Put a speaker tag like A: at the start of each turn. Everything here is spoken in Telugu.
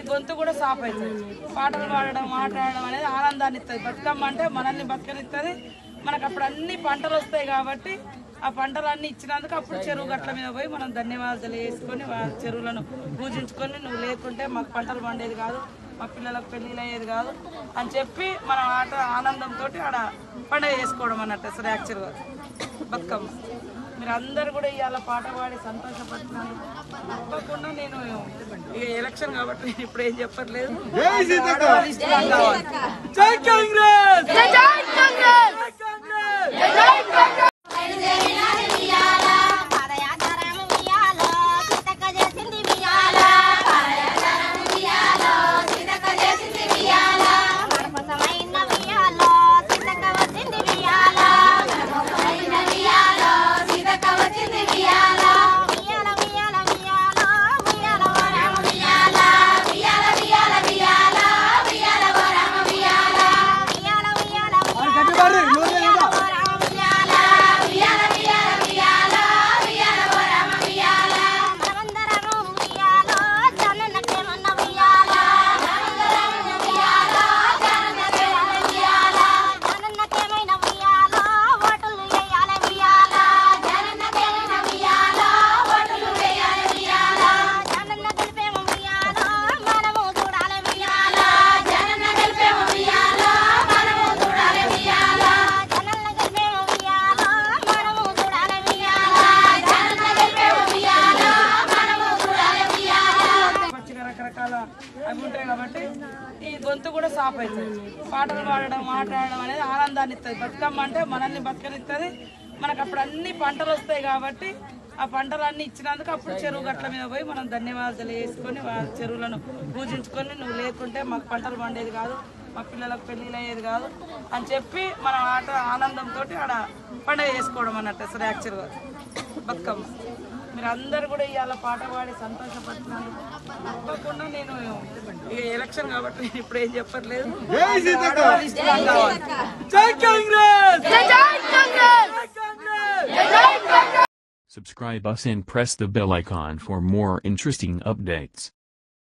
A: గొంతు కూడా సాఫ్ అవుతుంది పాటలు పాడడం మాట్లాడడం అనేది ఆనందాన్ని ఇస్తుంది బతుకమ్మ అంటే మనల్ని బతకనిస్తుంది మనకు అప్పుడు అన్ని పంటలు వస్తాయి కాబట్టి ఆ పంటలు అన్ని ఇచ్చినందుకు అప్పుడు చెరువు గట్ల మీద పోయి మనం ధన్యవాదాలు తెలియజేసుకొని వా- చెరువులను పూజించుకొని నువ్వు లేకుంటే మాకు పంటలు పండేది కాదు మా పిల్లలకు పెళ్ళిళ్ళు అయ్యేది కాదు అని చెప్పి మనం ఆట ఆనందంతో ఆడ పండుగ చేసుకోవడం అన్నట్టు అసలు యాక్చువల్గా బతుకమ్మ మీరు అందరు కూడా ఇవాళ పాట పాడి సంతోషపడుతున్నారు తప్పకుండా నేను ఇక ఎలక్షన్ కాబట్టి నేను ఇప్పుడు ఏం చెప్పట్లేదు ఆడవాళ్ళు ఇష్టం కావాలి. జై కాంగ్రెస్ జై కాంగ్రెస్
B: పాదయాత్రము ఉయ్యాలో, సీతక్క చేసింది ఉయ్యాలో. మనకోసమైన ఉయ్యాలో, సీతక్క వచ్చింది ఉయ్యాలో. ఉయ్యాల, ఉయ్యాల, ఉయ్యాలో, ఉయ్యాల వరం ఉయ్యాల. ఉయ్యాల, ఉయ్యాల, ఉయ్యాలో, ఉయ్యాల వరం ఉయ్యాల. మనమందరము ఉయ్యాలో, జననకేమన్న ఉయ్యాలో. జనన్నకేమైన ఉయ్యాలో, ఓటులు వేయాలి ఉయ్యాలో. జనన్న గెలిపేమో ఉయ్యాలో, మనము చూడాలి ఉయ్యాలో. జనన్న గెలిపేమో ఉయ్యాలో, మనము చూడాలి ఉయ్యాలో.
A: పచ్చిగా రకరకాల అవి ఉంటాయి కాబట్టి ఈ గొంతు కూడా సాఫ్ అవుతుంది పాటలు పాడడం మాట్లాడడం అనేది ఆనందాన్ని ఇస్తుంది బతుకమ్మ అంటే మనల్ని బతకనిస్తుంది మనకు అప్పుడు అన్ని పంటలు వస్తాయి కాబట్టి ఆ పంటలు అన్ని ఇచ్చినందుకు అప్పుడు చెరువు గట్ల మీద పోయి మనం ధన్యవాదాలు తెలియజేసుకొని వా- చెరువులను పూజించుకొని నువ్వు లేకుంటే మాకు పంటలు పండేది కాదు మా పిల్లలకు పెళ్ళిళ్ళు అయ్యేది కాదు అని చెప్పి మనం ఆట ఆనందంతో ఆడ పండుగ చేసుకోవడం అన్నట్టు అసలు యాక్చువల్గా బతుకమ్మ మీరు అందరు కూడా ఇవాళ పాట పాడి సంతోషపడుతున్నారు తప్పకుండా నేను ఇక ఎలక్షన్ కాబట్టి నేను ఇప్పుడు ఏం చెప్పట్లేదు ఆడవాళ్ళు ఇష్టం కావాలి. జై కాంగ్రెస్ జై Congress
C: Subscribe us and press the bell icon for more interesting updates.